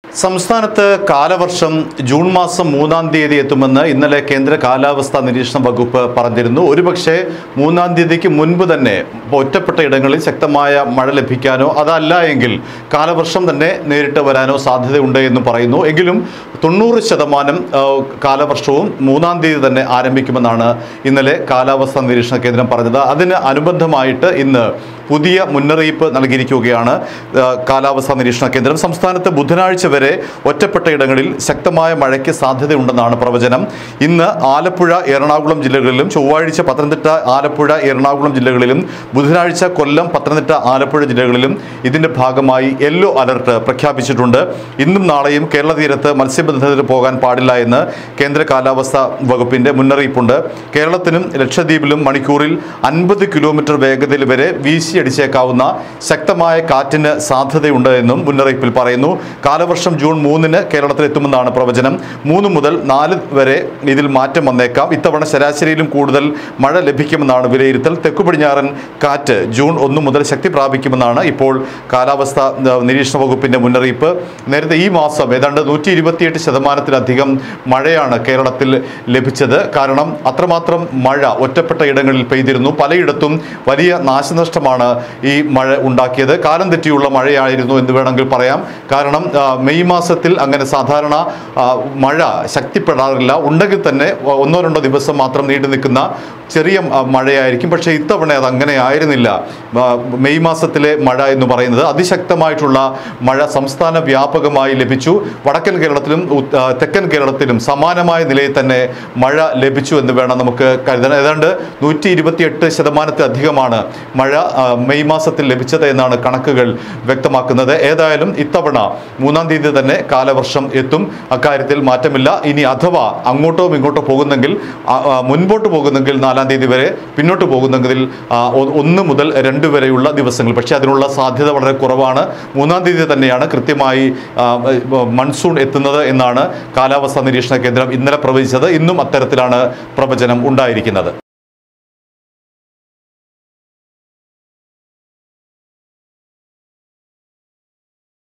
സംസ്ഥാനത്ത് കാലവർഷം ജൂൺ മാസം മൂന്നാം തീയതി എത്തുമെന്ന് ഇന്നലെ കേന്ദ്ര കാലാവസ്ഥാ നിരീക്ഷണ വകുപ്പ് പറഞ്ഞിരുന്നു ഒരുപക്ഷെ മൂന്നാം തീയതിക്ക് മുൻപ് തന്നെ ഒറ്റപ്പെട്ട ഇടങ്ങളിൽ ശക്തമായ മഴ ലഭിക്കാനോ അതല്ല എങ്കിൽ കാലവർഷം തന്നെ നേരിട്ട് വരാനോ സാധ്യതയുണ്ട് എന്നും പറയുന്നു എങ്കിലും തൊണ്ണൂറ് ശതമാനം ആ, കാലവർഷവും മൂന്നാം തീയതി തന്നെ ആരംഭിക്കുമെന്നാണ് ഇന്നലെ കാലാവസ്ഥാ നിരീക്ഷണ കേന്ദ്രം പറഞ്ഞത് അതിന് അനുബന്ധമായിട്ട് ഇന്ന് പുതിയ മുന്നറിയിപ്പ് നൽകിയിരിക്കുകയാണ് ആ, കാലാവസ്ഥാ നിരീക്ഷണ കേന്ദ്രം സംസ്ഥാനത്ത് ബുധനാഴ്ച വരെ ഒറ്റപ്പെട്ട ഇടങ്ങളിൽ ശക്തമായ മഴയ്ക്ക് സാധ്യതയുണ്ടെന്നാണ് പ്രവചനം ഇന്ന് ആലപ്പുഴ എറണാകുളം ജില്ലകളിലും ചൊവ്വാഴ്ച പത്തനംതിട്ട ആലപ്പുഴ എറണാകുളം ജില്ലകളിലും ബുധനാഴ്ച കൊല്ലം പത്തനംതിട്ട ആലപ്പുഴ ജില്ലകളിലും ഇതിന്റെ ഭാഗമായി യെല്ലോ അലർട്ട് പ്രഖ്യാപിച്ചിട്ടുണ്ട് ഇന്നും നാളെയും കേരള തീരത്ത് മത്സ്യബന്ധനത്തിന് പോകാൻ പാടില്ല എന്ന് കേന്ദ്ര കാലാവസ്ഥാ വകുപ്പിന്റെ മുന്നറിയിപ്പുണ്ട് കേരളത്തിനും ലക്ഷദ്വീപിലും മണിക്കൂറിൽ അൻപത് കിലോമീറ്റർ വേഗതയിൽ വരെ വീശിയടിച്ചേക്കാവുന്ന ശക്തമായ കാറ്റിന് സാധ്യതയുണ്ട് എന്നും മുന്നറിയിപ്പിൽ പറയുന്നു കാലവർഷം ജൂൺ മൂന്നിന് കേരളത്തിൽ എത്തുമെന്നാണ് പ്രവചനം മൂന്ന് മുതൽ നാല് വരെ ഇതിൽ മാറ്റം വന്നേക്കാം ഇത്തവണ ശരാശരിയിലും കൂടുതൽ മഴ ലഭിക്കുമെന്നാണ് വിലയിരുത്തൽ തെക്കു പടിഞ്ഞാറൻ കാറ്റ് ജൂൺ ഒന്ന് മുതൽ ശക്തി പ്രാപിക്കുമെന്നാണ് ഇപ്പോൾ കാലാവസ്ഥ ആ, നിരീക്ഷണ വകുപ്പിന്റെ മുന്നറിയിപ്പ് നേരത്തെ ഈ മാസം ഏതാണ്ട് നൂറ്റി ഇരുപത്തിയെട്ട് ശതമാനത്തിലധികം മഴയാണ് കേരളത്തിൽ ലഭിച്ചത് കാരണം അത്രമാത്രം മഴ ഒറ്റപ്പെട്ട ഇടങ്ങളിൽ പെയ്തിരുന്നു പലയിടത്തും വലിയ നാശനഷ്ടമാണ് ഈ മഴ ഉണ്ടാക്കിയത് കാലം തെറ്റിയുള്ള മഴയായിരുന്നു എന്ന് വേണമെങ്കിൽ പറയാം കാരണം ആ, മെയ് മാസത്തിൽ അങ്ങനെ സാധാരണ ആ, മഴ ശക്തിപ്പെടാറില്ല ഉണ്ടെങ്കിൽ തന്നെ ഒന്നോ രണ്ടോ ദിവസം മാത്രം നീണ്ടു നിൽക്കുന്ന ചെറിയ ആ, മഴയായിരിക്കും പക്ഷേ ഇത്തവണ അത് അങ്ങനെ ആയിരുന്നില്ല ആ, മെയ് മാസത്തിലെ മഴ എന്ന് പറയുന്നത് അതിശക്തമായിട്ടുള്ള മഴ സംസ്ഥാന വ്യാപകമായി ലഭിച്ചു വടക്കൻ കേരളത്തിലും ഉ- ആ, തെക്കൻ കേരളത്തിലും സമാനമായ നിലയിൽ തന്നെ മഴ ലഭിച്ചു എന്ന് വേണം നമുക്ക് കരുതാൻ ഏതാണ്ട് നൂറ്റി ഇരുപത്തിയെട്ട് ശതമാനത്തിലധികമാണ് മഴ ആ, മെയ് മാസത്തിൽ ലഭിച്ചത് എന്നാണ് കണക്കുകൾ വ്യക്തമാക്കുന്നത് ഏതായാലും ഇത്തവണ മൂന്നാം തീയതി തന്നെ കാലവർഷം എത്തും അക്കാര്യത്തിൽ മാറ്റമില്ല ഇനി അഥവാ അങ്ങോട്ടോ ഇങ്ങോട്ടോ പോകുന്നെങ്കിൽ ആ, ആ, മുൻപോട്ട് പോകുന്നെങ്കിൽ നാലാം തീയതി വരെ പിന്നോട്ട് പോകുന്നെങ്കിൽ ആ, ഒ- ഒന്ന് മുതൽ രണ്ട് വരെയുള്ള ദിവസങ്ങൾ പക്ഷേ അതിനുള്ള സാധ്യത വളരെ കുറവാണ് മൂന്നാം തീയതി തന്നെയാണ് കൃത്യമായി ആ, മൺസൂൺ എത്തുന്നത് എന്നാണ് കാലാവസ്ഥാ നിരീക്ഷണ കേന്ദ്രം ഇന്നലെ പ്രവചിച്ചത് ഇന്നും അത്തരത്തിലാണ് പ്രവചനം ഉണ്ടായിരിക്കുന്നത്